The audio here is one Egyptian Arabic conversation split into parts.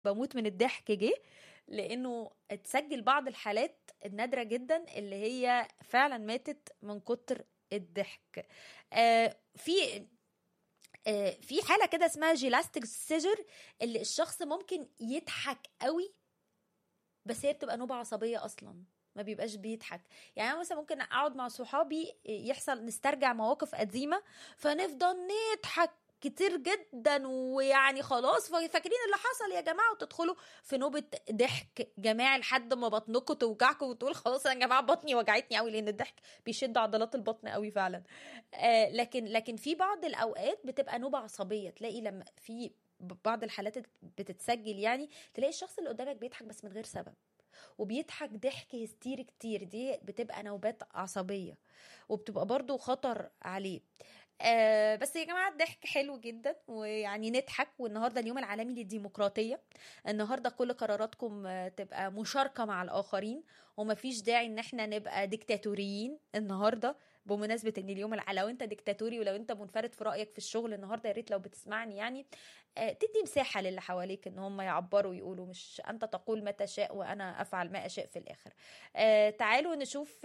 بموت من الضحك جه لانه اتسجل بعض الحالات النادره جدا اللي هي فعلا ماتت من كتر الضحك آه في آه في حاله كده اسمها جيلاستيك سيجر اللي الشخص ممكن يضحك قوي بس هي بتبقى نوبه عصبيه اصلا ما بيبقاش بيضحك يعني انا مثلا ممكن اقعد مع صحابي يحصل نسترجع مواقف قديمه فنفضل نضحك كتير جدا ويعني خلاص فاكرين اللي حصل يا جماعه وتدخلوا في نوبه ضحك جماعي لحد ما بطنكم توجعكم وتقول خلاص يا جماعه بطني وجعتني قوي لان الضحك بيشد عضلات البطن قوي فعلا آه لكن لكن في بعض الاوقات بتبقى نوبه عصبيه تلاقي لما في بعض الحالات بتتسجل يعني تلاقي الشخص اللي قدامك بيضحك بس من غير سبب وبيضحك ضحك هستيري كتير دي بتبقى نوبات عصبيه وبتبقى برضو خطر عليه آه بس يا جماعه الضحك حلو جدا ويعني نضحك والنهارده اليوم العالمي للديمقراطيه النهارده كل قراراتكم تبقى مشاركه مع الاخرين ومفيش داعي ان احنا نبقى ديكتاتوريين النهارده بمناسبه ان اليوم الع... لو انت ديكتاتوري ولو انت منفرد في رايك في الشغل النهارده يا ريت لو بتسمعني يعني آه تدي مساحه للي حواليك ان هم يعبروا يقولوا مش انت تقول ما تشاء وانا افعل ما اشاء في الاخر آه تعالوا نشوف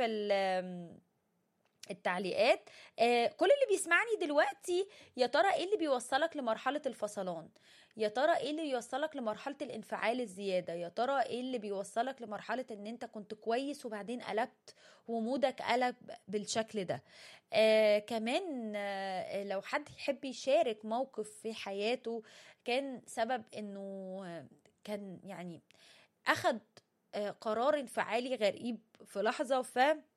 التعليقات آه كل اللي بيسمعني دلوقتي يا ترى ايه اللي بيوصلك لمرحله الفصلان يا ترى ايه اللي يوصلك لمرحله الانفعال الزياده يا ترى ايه اللي بيوصلك لمرحله ان انت كنت كويس وبعدين قلبت ومودك قلب بالشكل ده آه كمان آه لو حد يحب يشارك موقف في حياته كان سبب انه كان يعني اخد آه قرار انفعالي غريب في لحظه ف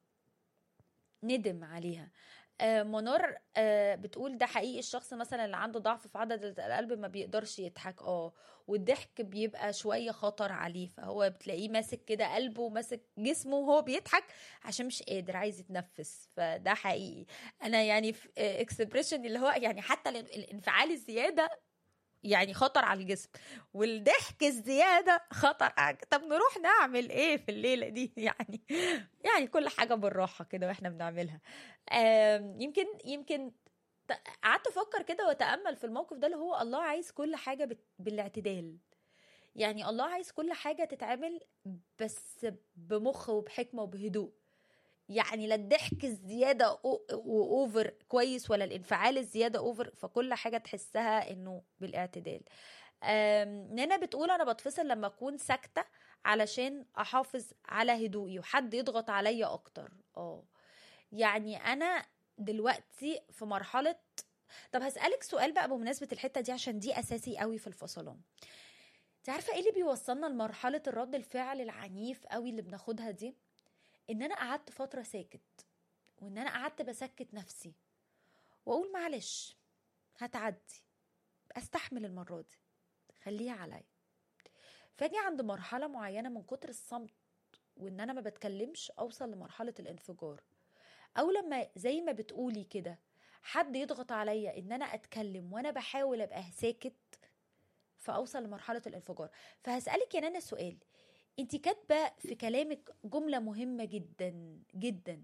ندم عليها آه منار آه بتقول ده حقيقي الشخص مثلا اللي عنده ضعف في عضلة القلب ما بيقدرش يضحك اه والضحك بيبقى شوية خطر عليه فهو بتلاقيه ماسك كده قلبه وماسك جسمه وهو بيضحك عشان مش قادر عايز يتنفس فده حقيقي انا يعني في اكسبريشن اللي هو يعني حتى الانفعال الزيادة يعني خطر على الجسم والضحك الزياده خطر على طب نروح نعمل ايه في الليله دي يعني يعني كل حاجه بالراحه كده واحنا بنعملها يمكن يمكن قعدت افكر كده واتامل في الموقف ده اللي هو الله عايز كل حاجه بالاعتدال يعني الله عايز كل حاجه تتعمل بس بمخ وبحكمه وبهدوء يعني لا الضحك الزيادة وأوفر كويس ولا الانفعال الزيادة أوفر فكل حاجة تحسها إنه بالاعتدال نانا بتقول أنا بتفصل لما أكون ساكتة علشان أحافظ على هدوئي وحد يضغط عليا أكتر اه يعني أنا دلوقتي في مرحلة طب هسألك سؤال بقى بمناسبة الحتة دي عشان دي أساسي قوي في الفصلان انت عارفة ايه اللي بيوصلنا لمرحلة الرد الفعل العنيف قوي اللي بناخدها دي ان انا قعدت فتره ساكت وان انا قعدت بسكت نفسي واقول معلش هتعدي استحمل المره دي خليها عليا فاجي عند مرحله معينه من كتر الصمت وان انا ما بتكلمش اوصل لمرحله الانفجار او لما زي ما بتقولي كده حد يضغط عليا ان انا اتكلم وانا بحاول ابقى ساكت فاوصل لمرحله الانفجار فهسالك يا نانا سؤال انت كاتبه في كلامك جمله مهمه جدا جدا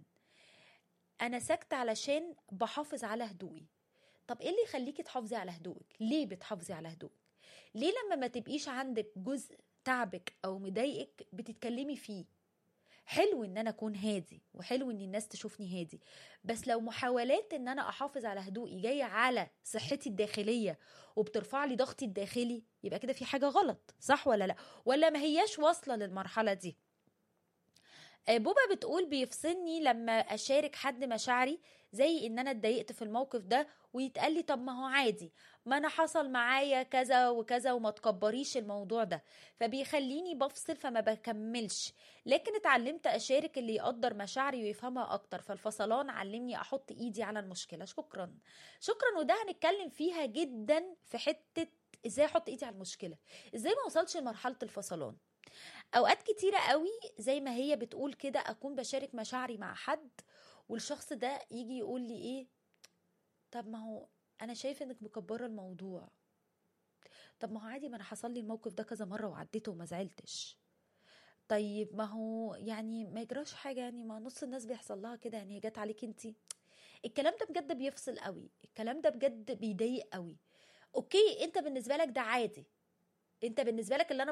انا ساكته علشان بحافظ على هدوئي طب ايه اللي يخليكي تحافظي على هدوءك ليه بتحافظي على هدوءك ليه لما ما تبقيش عندك جزء تعبك او مضايقك بتتكلمي فيه حلو ان انا اكون هادي وحلو ان الناس تشوفني هادي بس لو محاولات ان انا احافظ على هدوئي جايه على صحتي الداخليه وبترفع لي ضغطي الداخلي يبقى كده في حاجه غلط صح ولا لا ولا ما هياش واصله للمرحله دي بوبا بتقول بيفصلني لما اشارك حد مشاعري زي ان انا اتضايقت في الموقف ده ويتقال لي طب ما هو عادي ما انا حصل معايا كذا وكذا وما تكبريش الموضوع ده فبيخليني بفصل فما بكملش لكن اتعلمت اشارك اللي يقدر مشاعري ويفهمها اكتر فالفصلان علمني احط ايدي على المشكله شكرا شكرا وده هنتكلم فيها جدا في حته ازاي احط ايدي على المشكله ازاي ما وصلش لمرحله الفصلان اوقات كتيره قوي زي ما هي بتقول كده اكون بشارك مشاعري مع حد والشخص ده يجي يقول لي ايه طب ما هو انا شايف انك مكبره الموضوع طب ما هو عادي ما انا حصل لي الموقف ده كذا مره وعديته وما زعلتش طيب ما هو يعني ما يجراش حاجه يعني ما نص الناس بيحصل لها كده يعني هي جت عليك انت الكلام ده بجد بيفصل قوي الكلام ده بجد بيضايق قوي اوكي انت بالنسبه لك ده عادي انت بالنسبه لك اللي انا